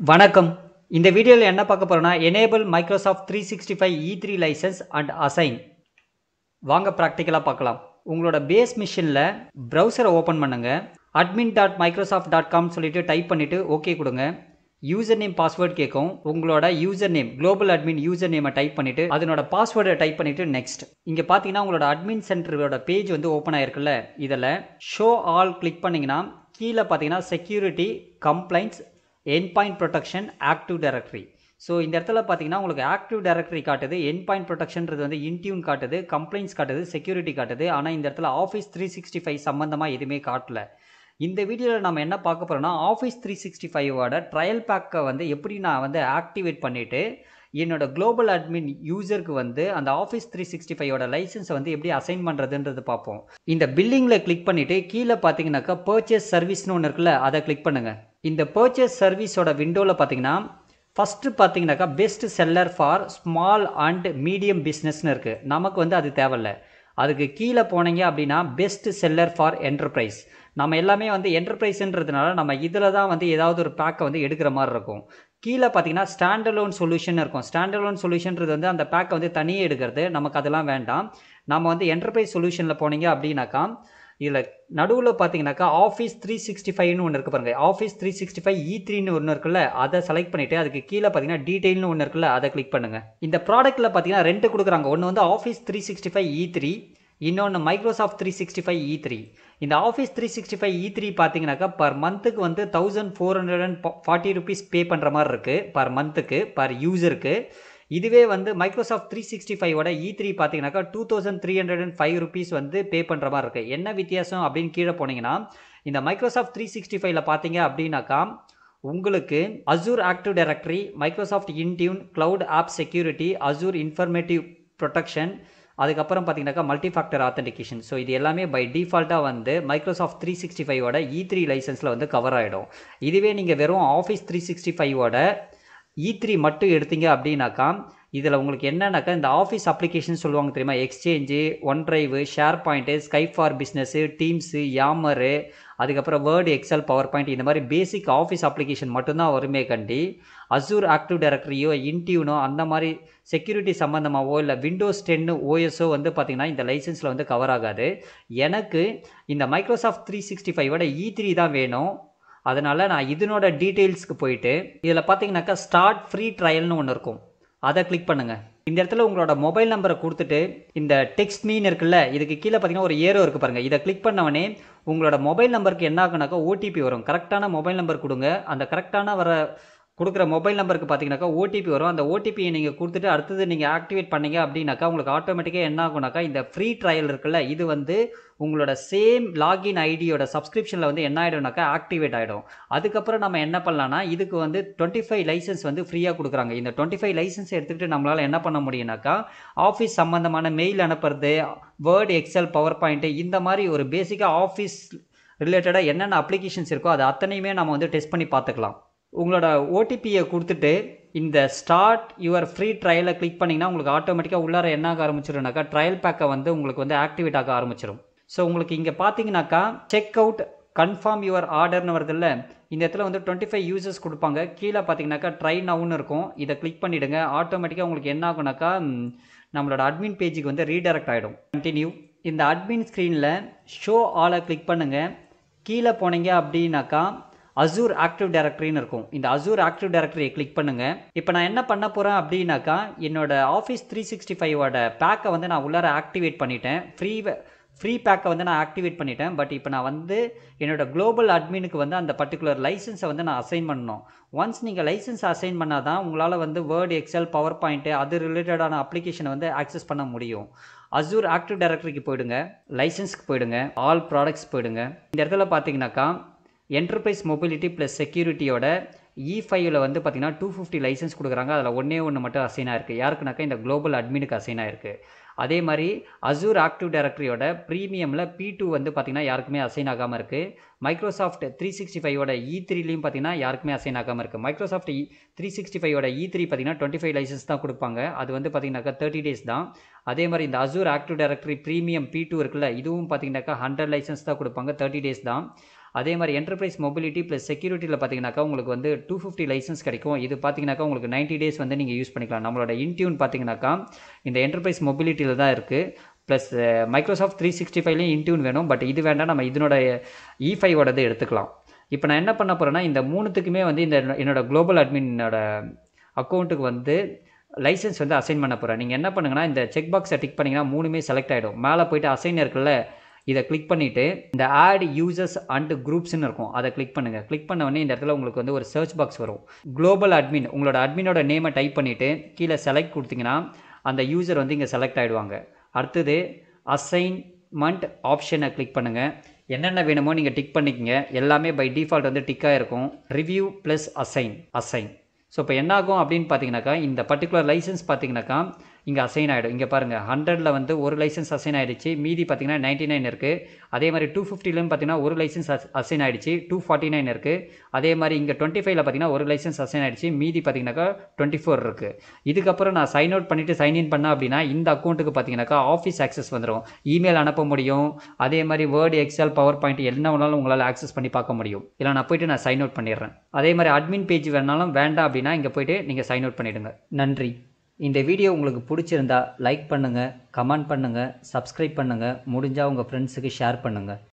வணக்கம் இந்த வீடியோவில் என்ன பார்க்க போகிறோன்னா enable Microsoft three sixty five E three license and assign வாங்க ப்ராக்டிக்கலாக பார்க்கலாம் உங்களோட பேஸ் மிஷினில் ப்ரௌசரை ஓப்பன் பண்ணுங்க admin dot Microsoft dot com சொல்லிட்டு டைப் பண்ணிவிட்டு ஓகே கொடுங்க யூசர் நேம் பாஸ்வேர்ட் கேட்கும் உங்களோட user name global admin user நேமை டைப் பண்ணிவிட்டு அதனோட பாஸ்வேர்டை டைப் பண்ணிவிட்டு நெக்ஸ்ட் இங்கே பார்த்தீங்கன்னா உங்களோட அட்மின் சென்டரோட பேஜ் வந்து ஓப்பன் ஆயிருக்குல்ல இதில் ஷோ ஆல் கிளிக் பண்ணிங்கன்னா கீழே பார்த்தீங்கன்னா செக்யூரிட்டி கம்ப்ளைண்ட்ஸ் என் point protection active directory so இந்த இடத்துல பார்த்தீங்கன்னா உங்களுக்கு ஆக்டிவ் டைரக்டரி காட்டுது என் பாயிண்ட் ப்ரொடெக்ஷன்றது வந்து இன்டியூன் காட்டுது கம்ப்ளைண்ட்ஸ் காட்டுது செக்யூரிட்டி காட்டுது ஆனால் இந்த இடத்துல ஆஃபீஸ் த்ரீ சிக்ஸ்டி ஃபைவ் சம்மந்தமாக எதுவுமே காட்டல இந்த வீடியோவில் நம்ம என்ன பார்க்க போகிறோம்னா ஆஃபீஸ் த்ரீ சிக்ஸ்டி ஃபைவோட ட்ரையல் பேக்கை வந்து எப்படி நான் வந்து ஆக்டிவேட் பண்ணிவிட்டு என்னோட குளோபல் அட்மின் யூசருக்கு வந்து அந்த ஆஃபீஸ் த்ரீ சிக்ஸ்டி ஃபைவோட லைசன்ஸை வந்து எப்படி அசைன் பண்ணுறதுன்றது பார்ப்போம் இந்த பில்லிங்கில் கிளிக் பண்ணிவிட்டு கீழே பார்த்தீங்கன்னாக்கா பர்ச்சேஸ் சர்வீஸ்னு ஒன்று இருக்குல்ல அதை கிளிக் பண்ணுங்கள் இந்த பர்ச்சேஸ் சர்வீஸோட விண்டோவில் பார்த்தீங்கன்னா ஃபஸ்ட்டு பார்த்தீங்கன்னாக்கா best seller for small and medium பிஸ்னஸ்னு இருக்குது நமக்கு வந்து அது தேவையில்ல அதுக்கு கீழே போனீங்க அப்படின்னா பெஸ்ட் செல்லர் ஃபார் என்டர்பிரைஸ் நம்ம எல்லாமே வந்து என்டர்பிரைஸ்ன்றதுனால நம்ம இதில் தான் வந்து ஏதாவது ஒரு பேக்கை வந்து எடுக்கிற மாதிரி இருக்கும் கீழே பார்த்தீங்கன்னா ஸ்டாண்டலோன் சொல்யூஷன் இருக்கும் ஸ்டாண்டலோன் சொல்யூஷன்றது வந்து அந்த பேக்கை வந்து தனியாக எடுக்கிறது நமக்கு அதெல்லாம் வேண்டாம் நம்ம வந்து என்டர்பிரைஸ் சொல்யூஷனில் போனீங்க அப்படின்னாக்கா இதில் நடுவில் பார்த்தீங்கன்னாக்கா ஆஃபீஸ் த்ரீ சிக்ஸ்டி ஃபைவ்னு ஒன்று இருக்குது பாருங்கள் Office three sixty five E த்ரீன்னு ஒன்று இருக்குல்ல அதை செலக்ட் பண்ணிவிட்டு அதுக்கு கீழே பார்த்தீங்கன்னா டீட்டெயில்னு ஒன்று இருக்குல்ல அதை கிளிக் பண்ணுங்கள் இந்த ப்ராடக்ட்டில் பார்த்தீங்கன்னா ரெண்டு கொடுக்குறாங்க ஒன்று வந்து Office three sixty five E three இன்னொன்று Microsoft three sixty five E three இந்த Office three sixty five E three பார்த்தீங்கன்னாக்கா பர் மந்த்துக்கு வந்து thousand four hundred and forty rupees pay பண்ணுற மாதிரி இருக்குது பர் மந்த்துக்கு பர் யூசருக்கு இதுவே வந்து மைக்ரோசாஃப்ட் த்ரீ சிக்ஸ்டி ஃபைவோட இ த்ரீ பார்த்தீங்கன்னாக்கா two thousand three hundred and five rupees வந்து பே பண்ணுற மாதிரி இருக்குது என்ன வித்தியாசம் அப்படின்னு கீழே போனீங்கன்னா இந்த மைக்ரோசாஃப்ட் த்ரீ சிக்ஸ்டி ஃபைவ்ல பார்த்தீங்க அப்படின்னாக்கா உங்களுக்கு Azure active directory Microsoft Intune cloud app security Azure informative protection அதுக்கப்புறம் பார்த்தீங்கன்னாக்கா மல்டி ஃபேக்டர் ஆத்தென்டிகேஷன் ஸோ இது எல்லாமே பை டிஃபால்ட்டாக வந்து மைக்ரோசாஃப்ட் த்ரீ சிக்ஸ்டி ஃபைவோட இ த்ரீ லைசன்ஸில் வந்து கவர் ஆகிடும் இதுவே நீங்கள் வெறும் ஆஃபீஸ் த்ரீ சிக்ஸ்டி ஃபைவோட இ த்ரீ மட்டும் எடுத்தீங்க அப்படின்னாக்கா இதில் உங்களுக்கு என்னன்னாக்கா இந்த ஆஃபீஸ் அப்ளிகேஷன் சொல்லுவாங்க தெரியுமா Exchange OneDrive SharePoint Skype for business Teams Yammer அதுக்கப்புறம் வேர்டு எக்ஸல் பவர் பாயிண்ட் இந்த மாதிரி பேசிக் ஆஃபீஸ் அப்ளிகேஷன் மட்டும்தான் வருமே கண்டி அசூர் ஆக்டிவ் டைரக்டரியோ இன்டியூனோ அந்த மாதிரி செக்யூரிட்டி சம்மந்தமாகவோ இல்லை விண்டோஸ் டென்னு ஓஎஸோ வந்து பார்த்திங்கன்னா இந்த லைசன்ஸில் வந்து கவர் ஆகாது எனக்கு இந்த மைக்ரோசாஃப்ட் த்ரீ சிக்ஸ்டி ஃபைவோட இ த்ரீ தான் வேணும் அதனால் நான் இதனோட டீட்டெயில்ஸ்க்கு போயிட்டு இதில் பார்த்தீங்கன்னாக்கா ஸ்டார்ட் ஃப்ரீ ட்ரையல்னு ஒன்று இருக்கும் அதை கிளிக் பண்ணுங்கள் இந்த இடத்துல உங்களோட மொபைல் நம்பரை கொடுத்துட்டு இந்த டெக்ஸ்ட் மீன் இருக்குல்ல இதுக்கு கீழே பார்த்தீங்கன்னா ஒரு ஏரோ இருக்குது பாருங்கள் இதை கிளிக் பண்ணவொடனே உங்களோட மொபைல் நம்பருக்கு என்ன ஆகுனாக்கா ஓடிபி வரும் கரெக்டான மொபைல் நம்பர் கொடுங்க அந்த கரெக்டான வர கொடுக்குற மொபைல் நம்பருக்கு பார்த்தீங்கன்னாக்கா ஓடிபி வரும் அந்த ஓடிபியை நீங்கள் கொடுத்துட்டு அடுத்தது நீங்கள் ஆக்டிவேட் பண்ணீங்க அப்படின்னாக்கா உங்களுக்கு ஆட்டோமேட்டிக்காக என்ன ஆகுனாக்கா இந்த ஃப்ரீ ட்ரையல் இருக்குல்ல இது வந்து உங்களோட சேம் லாகின் ஐடியோட சப்ஸ்கிரிப்ஷனில் வந்து என்ன ஆகிடும்னாக்கா ஆக்டிவேட் ஆகிடும் அதுக்கப்புறம் நம்ம என்ன பண்ணலாம்னா இதுக்கு வந்து டுவெண்ட்டி ஃபைவ் லைசன்ஸ் வந்து ஃப்ரீயாக கொடுக்குறாங்க இந்த டுவெண்ட்டி ஃபைவ் லைசன்ஸ் எடுத்துக்கிட்டு நம்மளால் என்ன பண்ண முடியும்னாக்கா ஆஃபீஸ் சம்மந்தமான மெயில் அனுப்புறது வேர்டு எக்ஸல் பவர் பாயிண்ட்டு இந்த மாதிரி ஒரு பேசிக்காக ஆஃபீஸ் ரிலேட்டடாக என்னென்ன அப்ளிகேஷன்ஸ் இருக்கோ அது அத்தனையுமே நம்ம வந்து டெஸ்ட் பண்ணி பார்த்துக்கலாம் உங்களோட ஓடிபியை கொடுத்துட்டு இந்த ஸ்டார்ட் யுவர் ஃப்ரீ ட்ரையலை கிளிக் பண்ணிங்கன்னா உங்களுக்கு ஆட்டோமேட்டிக்காக உள்ளார என்ன ஆக ஆரம்பிச்சிடும்னாக்கா ட்ரையல் பேக்கை வந்து உங்களுக்கு வந்து ஆக்டிவேட் ஆக ஆரம்பிச்சிடும் ஸோ உங்களுக்கு இங்கே பார்த்தீங்கன்னாக்கா செக் அவுட் கன்ஃபார்ம் யுவர் ஆர்டர்னு வருதுல்ல இந்த இடத்துல வந்து டுவெண்ட்டி ஃபைவ் யூசர்ஸ் கொடுப்பாங்க கீழே பார்த்தீங்கன்னாக்கா ட்ரை நவுன்னு இருக்கும் இதை கிளிக் பண்ணிவிடுங்க ஆட்டோமேட்டிக்காக உங்களுக்கு என்ன ஆகுனாக்கா நம்மளோட அட்மின் பேஜுக்கு வந்து ரீடைரக்ட் ஆகிடும் கண்டினியூ இந்த அட்மின் ஸ்க்ரீனில் ஷோ ஆலை கிளிக் பண்ணுங்கள் கீழே போனீங்க அப்படின்னாக்கா அசூர் ஆக்டிவ் டைரக்டரின்னு இருக்கும் இந்த அசூர் ஆக்டிவ் டைரக்டரியை கிளிக் பண்ணுங்கள் இப்போ நான் என்ன பண்ண போகிறேன் அப்படின்னாக்கா என்னோட ஆஃபீஸ் த்ரீ சிக்ஸ்டி ஃபைவோட பேக்கை வந்து நான் உள்ளார ஆக்டிவேட் பண்ணிட்டேன் ஃப்ரீ ஃப்ரீ பேக்கை வந்து நான் ஆக்டிவேட் பண்ணிட்டேன் பட் இப்போ நான் வந்து என்னோட குளோபல் அட்மினுக்கு வந்து அந்த பர்டிகுலர் லைசன்ஸை வந்து நான் அசைன் பண்ணணும் ஒன்ஸ் நீங்கள் லைசன்ஸ் அசைன் பண்ணால் தான் உங்களால் வந்து வேர்டு எக்ஸல் பவர் பாயிண்ட்டு அது ரிலேட்டடான அப்ளிகேஷனை வந்து ஆக்சஸ் பண்ண முடியும் அசூர் ஆக்டிவ் டைரக்டரிக்கு போயிடுங்க லைசன்ஸ்க்கு போயிடுங்க ஆல் ப்ராடக்ட்ஸ் போயிடுங்க இந்த இடத்துல பார்த்தீங்கன்னாக்கா என்டர்பிரைஸ் மொபிலிட்டி ப்ளஸ் செக்யூரிட்டியோட இ ஃபைவ்ல வந்து பார்த்தீங்கன்னா டூ ஃபிஃப்டி லைசன்ஸ் கொடுக்குறாங்க அதில் ஒன்றே ஒன்று மட்டும் அசைன் ஆயிருக்கு யாருக்குனாக்கா இந்த குளோபல் அட்மினுக்கு அசைன் ஆயிருக்கு அதே மாதிரி அசூர் ஆக்டிவ் டைரக்டரியோட ப்ரீமியமில் பி டூ வந்து பார்த்திங்கன்னா யாருக்குமே அசைன் ஆகாமல் இருக்குது மைக்ரோசாஃப்ட் த்ரீ சிக்ஸ்டி ஃபைவோட இ த்ரீலையும் பார்த்தீங்கன்னா யாருக்குமே அசைன் ஆகாமல் இருக்குது மைக்ரோசாஃப்ட் இ த்ரீ சிக்ஸ்டி ஃபைவோட இ த்ரீ பார்த்தீங்கன்னா டுவெண்ட்டி ஃபைவ் லைசன்ஸ் தான் கொடுப்பாங்க அது வந்து பார்த்தீங்கன்னாக்கா தேர்ட்டி டேஸ் தான் அதே மாதிரி இந்த Azure active directory premium P two இருக்குல்ல இதுவும் பார்த்தீங்கன்னாக்கா ஹண்ட்ரட் லைசன்ஸ் தான் கொடுப்பாங்க தேர்ட்டி டேஸ் தான் அதே மாதிரி என்டர்பிரைஸ் மொபிலிட்டி ப்ளஸ் செக்யூரிட்டியில் பார்த்தீங்கன்னாக்கா உங்களுக்கு வந்து டூ ஃபிஃப்டி லைசன்ஸ் கிடைக்கும் இது பார்த்தீங்கன்னாக்கா உங்களுக்கு நைன்ட்டி டேஸ் வந்து நீங்கள் யூஸ் பண்ணிக்கலாம் நம்மளோட இன்டியூன் பார்த்தீங்கன்னாக்கா இந்த என்டர்பிரைஸ் மொபிலிட்டியில் தான் இருக்குது ப்ளஸ் மைக்ரோசாஃப்ட் த்ரீ சிக்ஸ்டி ஃபைவ்லேயும் இன்டியூன் வேணும் பட் இது வேண்டாம் நம்ம இதனோட இ ஃபைவோடது எடுத்துக்கலாம் இப்போ நான் என்ன பண்ண போகிறேன்னா இந்த மூணுத்துக்குமே வந்து இந்த என்னோட குளோபல் அட்மினோட அக்கௌண்ட்டுக்கு வந்து லைசன்ஸ் வந்து அசைன் பண்ண போகிறேன் நீங்கள் என்ன பண்ணுங்கன்னா இந்த செக் பாக்ஸை டிக் பண்ணிங்கன்னா மூணுமே செலக்ட் ஆகிடும் மேலே போயிட்டு அசைன் இருக்குல்ல இதை கிளிக் பண்ணிவிட்டு இந்த ஆட் யூசர்ஸ் அண்ட் குரூப்ஸ்னு இருக்கும் அதை கிளிக் பண்ணுங்கள் கிளிக் பண்ண உடனே இந்த இடத்துல உங்களுக்கு வந்து ஒரு சர்ச் பாக்ஸ் வரும் குளோபல் அட்மின் உங்களோட அட்மினோட நேமை டைப் பண்ணிவிட்டு கீழே செலக்ட் கொடுத்தீங்கன்னா அந்த யூசர் வந்து இங்கே செலக்ட் ஆகிடுவாங்க அடுத்தது அசைன்மெண்ட் ஆப்ஷனை கிளிக் பண்ணுங்கள் என்னென்ன வேணுமோ நீங்கள் டிக் பண்ணிக்கங்க எல்லாமே பை டிஃபால்ட் வந்து டிக்காக இருக்கும் review plus assign assign so இப்போ என்ன ஆகும் அப்படின்னு பார்த்தீங்கன்னாக்கா இந்த பர்டிகுலர் லைசன்ஸ் பார்த்தீங்கன்னாக்கா இங்கே அசைன் ஆகிடும் இங்கே பாருங்கள் ஹண்ட்ரடில் வந்து ஒரு லைசன்ஸ் அசைன் ஆகிடுச்சு மீதி பார்த்தீங்கன்னா நைன்ட்டி நைன் இருக்குது அதே மாதிரி டூ ஃபிஃப்டிலும் பார்த்தீங்கன்னா ஒரு லைசன்ஸ் அசைன் ஆகிடுச்சு டூ ஃபார்ட்டி நைன் இருக்குது அதே மாதிரி இங்கே டுவெண்ட்டி ஃபைவ்ல பார்த்தீங்கன்னா ஒரு லைசன்ஸ் அசைன் ஆகிடுச்சு மீதி பார்த்தீங்கன்னாக்கா டுவெண்ட்டி ஃபோர் இருக்குது இதுக்கப்புறம் நான் சைன் அவுட் பண்ணிவிட்டு சைன் இன் பண்ணேன் அப்படின்னா இந்த அக்கௌண்ட்டுக்கு பார்த்தீங்கன்னாக்கா ஆஃபீஸ் ஆக்சஸ் வந்துடும் இமெயில் அனுப்ப முடியும் அதே மாதிரி வேர்டு எக்ஸல் பவர் பாயிண்ட் என்ன வேணாலும் உங்களால் ஆக்சஸ் பண்ணி பார்க்க முடியும் இல்லை நான் போயிட்டு நான் சைன் அவுட் பண்ணிடுறேன் அதே மாதிரி அட்மின் பேஜ் வேணாலும் வேண்டாம் அப்படின்னா இங்கே போயிட்டு நீங்கள் சைன் அவுட் பண்ணிவிடுங்க நன்றி இந்த வீடியோ உங்களுக்கு பிடிச்சிருந்தா லைக் பண்ணுங்கள் கமெண்ட் பண்ணுங்கள் சப்ஸ்கிரைப் பண்ணுங்கள் முடிஞ்சால் உங்கள் ஃப்ரெண்ட்ஸுக்கு ஷேர் பண்ணுங்கள்